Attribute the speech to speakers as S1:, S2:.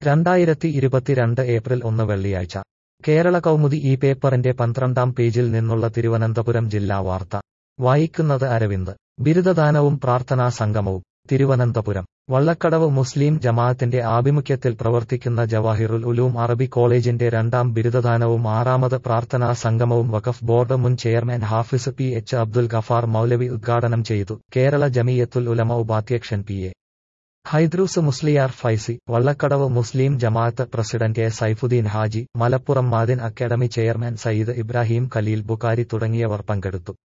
S1: രണ്ടായിരത്തി ഇരുപത്തിരണ്ട് ഏപ്രിൽ ഒന്ന് വെള്ളിയാഴ്ച കേരള കൗമുദി ഈ പേപ്പറിന്റെ പന്ത്രണ്ടാം പേജിൽ നിന്നുള്ള തിരുവനന്തപുരം ജില്ലാ വാർത്ത വായിക്കുന്നത് അരവിന്ദ് ബിരുദദാനവും പ്രാർത്ഥനാ സംഗമവും തിരുവനന്തപുരം വള്ളക്കടവ് മുസ്ലിം ജമാഅത്തിന്റെ ആഭിമുഖ്യത്തിൽ പ്രവർത്തിക്കുന്ന ജവാഹിറുൽ ഉലൂം അറബി കോളേജിന്റെ രണ്ടാം ബിരുദദാനവും ആറാമത് പ്രാർത്ഥനാ സംഗമവും വഖഫ് ബോർഡ് മുൻ chairman Hafiz P H Abdul Gaffar Moulavi ഉദ്ഘാടനം ചെയ്തു കേരള ജമിയത്തുൽ ഉലമ ഉപാധ്യക്ഷൻ P A Haidrous Musliyar Faizy Vallakkadavu Muslim Jamaath president A Saifuddin Haji Malappuram Madin academy chairman Sayyid Ibrahim Khaleel Bukhari തുടങ്ങിയവർ പങ്കെടുത്തു